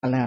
అలా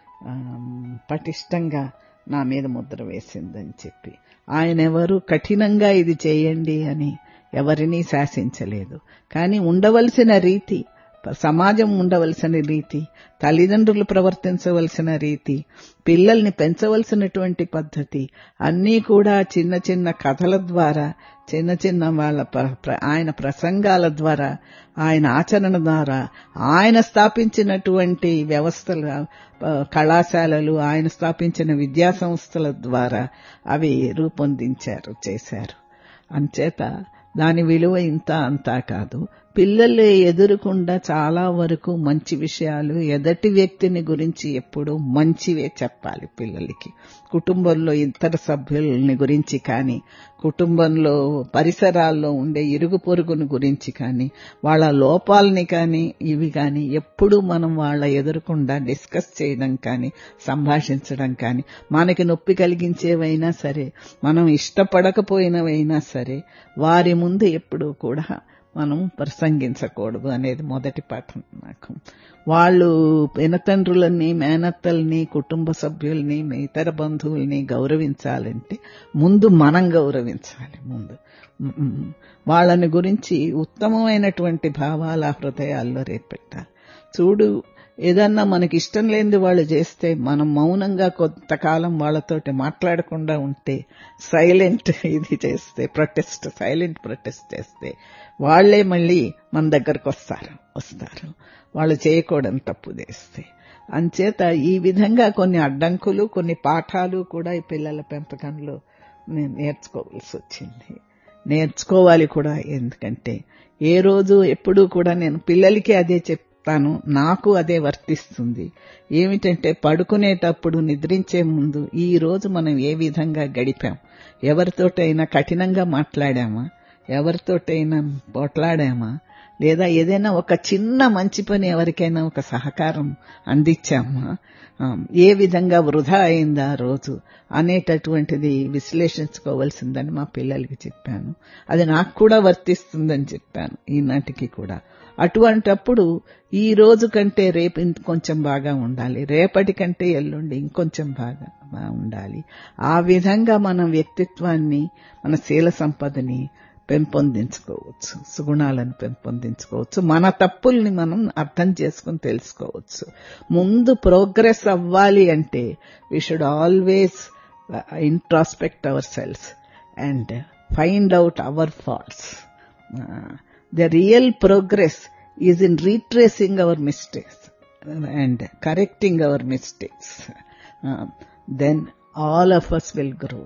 ఆమ్, పటిష్టంగా నా మీద ముద్ర వేసిందని చెప్పి ఆయన ఎవరు కఠినంగా ఇది చేయండి అని ఎవరినీ శాసించలేదు కానీ ఉండవలసిన రీతి ప- సమాజం ఉండవలసిన రీతి తల్లిదండ్రులు ప్రవర్తించవలసిన రీతి పిల్లల్ని పెంచవలసినటువంటి పద్ధతి అన్నీ కూడా చిన్న చిన్న కథల ద్వారా చిన్న చిన్న వాళ్ళ ప్ర- ప్ర- ఆయన ప్రసంగాల ద్వారా ఆయన ఆచరణ ద్వారా ఆయన స్థాపించినటువంటి వ్యవస్థల ఆ, కళాశాలలు ఆయన స్థాపించిన విద్యా సంస్థల ద్వారా అవి రూపొందించారు చేశారు అంచేత దాని విలువ ఇంత అంతా కాదు పిల్లలు ఎదురుకుండా చాలా వరకు మంచి విషయాలు ఎదటి వ్యక్తిని గురించి ఎప్పుడూ మంచివే చెప్పాలి పిల్లలకి కుటుంబంలో ఇతర సభ్యులని గురించి కానీ కుటుంబంలో పరిసరాల్లో ఉండే ఇరుగు పొరుగుని గురించి కానీ వాళ్ళ లోపాలని కానీ ఇవి కానీ ఎప్పుడు మనం వాళ్ళ ఎదురకుండా డిస్కస్ చేయడం కానీ సంభాషించడం కానీ మనకి నొప్పి కలిగించేవైనా సరే మనం ఇష్టపడకపోయినవైనా సరే వారి ముందు ఎప్పుడూ కూడా మనం ప్రసంగించకూడదు అనేది మొదటి పాఠం నాకు వాళ్ళు పినతండ్రులని మేనత్తల్ని కుటుంబ సభ్యుల్ని ఇతర బంధువుల్ని గౌరవించాలంటే ముందు మనం గౌరవించాలి ముందు మ్, వాళ్ళని గురించి ఉత్తమమైనటువంటి భావాల హృదయాల్లో రేపెట్టాలి చూడు ఏదన్నా మనకి ఇష్టం లేనిది వాళ్ళు చేస్తే మనం మౌనంగా కొంతకాలం వాళ్ళతోటి మాట్లాడకుండా ఉంటే సైలెంట్ ఇది చేస్తే ప్రొటెస్ట్ సైలెంట్ ప్రొటెస్ట్ చేస్తే వాళ్లే మళ్ళీ మన దగ్గరకు వస్తారు వస్తారు వాళ్ళు చేయకూడని తప్పు చేస్తే అంచేత ఈ విధంగా కొన్ని అడ్డంకులు కొన్ని పాఠాలు కూడా ఈ పిల్లల పెంపకంలో నేను నేర్చుకోవాల్సి వచ్చింది నేర్చుకోవాలి కూడా ఎందుకంటే ఏ రోజు ఎప్పుడూ కూడా నేను పిల్లలకి అదే చెప్తాను నాకు అదే వర్తిస్తుంది ఏమిటంటే పడుకునేటప్పుడు నిద్రించే ముందు ఈ రోజు మనం ఏ విధంగా గడిపాం ఎవరితోటైనా కఠినంగా మాట్లాడామా ఎవరితోటైనా పోట్లాడామా లేదా ఏదైనా ఒక చిన్న మంచి పని ఎవరికైనా ఒక సహకారం అందించామా ఆ, ఏ విధంగా వృధా అయిందా ఆ రోజు అనేటటువంటిది విశ్లేషించుకోవాల్సిందని మా పిల్లలకి చెప్పాను అది నాకు కూడా వర్తిస్తుందని చెప్పాను ఈనాటికి కూడా అటువంటప్పుడు ఈ రోజు కంటే రేపు ఇంకొంచెం బాగా ఉండాలి రేపటి కంటే ఎల్లుండి ఇంకొంచెం బాగా బా- ఉండాలి ఆ విధంగా మన వ్యక్తిత్వాన్ని మన శీల సంపదని పెంపొందించుకోవచ్చు సుగుణాలను పెంపొందించుకోవచ్చు మన తప్పుల్ని మనం అర్థం చేసుకుని తెలుసుకోవచ్చు ముందు ప్రోగ్రెస్ అవ్వాలి అంటే we should always introspect our selves and find out our faults the real progress is in retracing our mistakes and correcting our mistakes then all of us will grow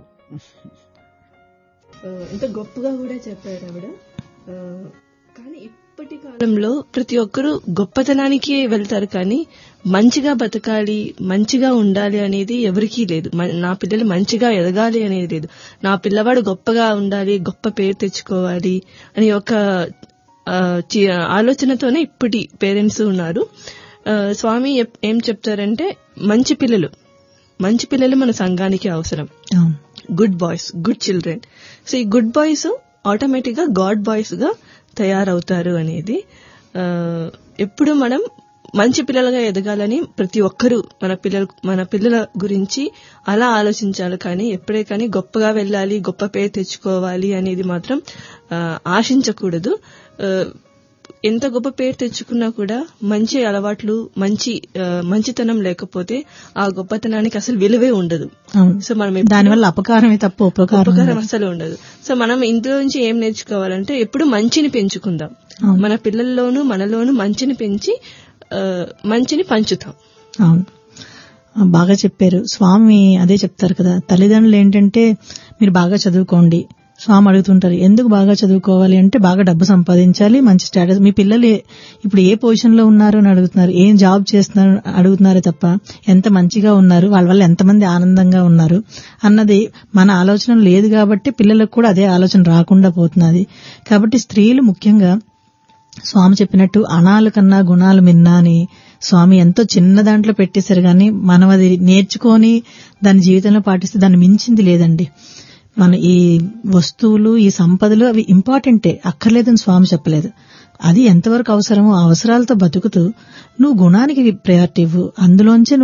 ఆ, ఎంత గొప్పగా కూడా చెప్పారు ఆవిడ ఆ, కానీ ఇప్పటి కాలంలో ప్రతి ఒక్కరూ గొప్పతనానికి వెళ్తారు కానీ మంచిగా బతకాలి మంచిగా ఉండాలి అనేది ఎవరికీ లేదు మ- నా పిల్లలు మంచిగా ఎదగాలి అనేది లేదు నా పిల్లవాడు గొప్పగా ఉండాలి గొప్ప పేరు తెచ్చుకోవాలి అని ఒక ఆ, చి- ఆలోచనతోనే ఇప్పటి పేరెంట్స్ ఉన్నారు ఆ, స్వామి ఎప్- ఏం చెప్తారంటే మంచి పిల్లలు మంచి పిల్లలు మన సంఘానికి అవసరం అవును good boys good children so ఈ గుడ్ బాయ్స్ ఆటోమేటిక్ గా గాడ్ బాయ్స్ గా తయారవుతారు అనేది ఆ, ఎప్పుడు మనం మంచి పిల్లలుగా ఎదగాలని ప్రతి ఒక్కరూ మన పిల్లలు మన పిల్లల గురించి అలా ఆలోచించాలి కానీ ఎప్పుడే కానీ గొప్పగా వెళ్ళాలి గొప్ప పేరు తెచ్చుకోవాలి అనేది మాత్రం ఆ, ఆశించకూడదు ఆ, ఎంత గొప్ప పేరు తెచ్చుకున్నా కూడా మంచి అలవాట్లు మంచి ఆ, మంచితనం లేకపోతే ఆ గొప్పతనానికి అసలు విలువే ఉండదు అవును సో మనం ఎప్పుడు- దానివల్ల అపకారమే తప్ప ఉపకారం ఉపకారం ఉండదు. అసలు ఉండదు సో మనం ఇందులో నుంచి ఏం నేర్చుకోవాలంటే ఎప్పుడు మంచిని పెంచుకుందాం అవును. మన పిల్లల్లోనూ మనలోనూ మంచిని పెంచి ఆ, మంచిని పంచుతాం అవును ఆ, బాగా చెప్పారు స్వామి అదే చెప్తారు కదా తల్లిదండ్రులు ఏంటంటే మీరు బాగా చదువుకోండి స్వామి అడుగుతుంటారు ఎందుకు బాగా చదువుకోవాలి అంటే బాగా డబ్బు సంపాదించాలి మంచి స్టేటస్ మీ పిల్లలు ఏ- ఇప్పుడు ఏ పొజిషన్ లో ఉన్నారు అని అడుగుతున్నారు ఏం జాబ్ చేస్తున్నారు అడుగుతున్నారు తప్ప ఎంత మంచిగా ఉన్నారు వాళ్ళ వల్ల ఎంతమంది ఆనందంగా ఉన్నారు అన్నది మన ఆలోచన లేదు కాబట్టి పిల్లలకు కూడా అదే ఆలోచన రాకుండా పోతున్నది కాబట్టి స్త్రీలు ముఖ్యంగా స్వామి చెప్పినట్టు అణాలు కన్నా గుణాలు మిన్నా అని స్వామి ఎంతో చిన్న దాంట్లో పెట్టేశారు కానీ మనం అది నేర్చుకొని దాని జీవితంలో పాటిస్తే దాన్ని మించింది లేదండి మన ఈ వస్తువులు ఈ సంపదలు అవి ఇంపార్టెంటే అక్కర్లేదని స్వామి చెప్పలేదు అది ఎంతవరకు అవసరమో ఆ అవసరాలతో బతుకుతూ నువ్వు గుణానికి ప్రయారిటీ ఇవ్వు అందులోంచే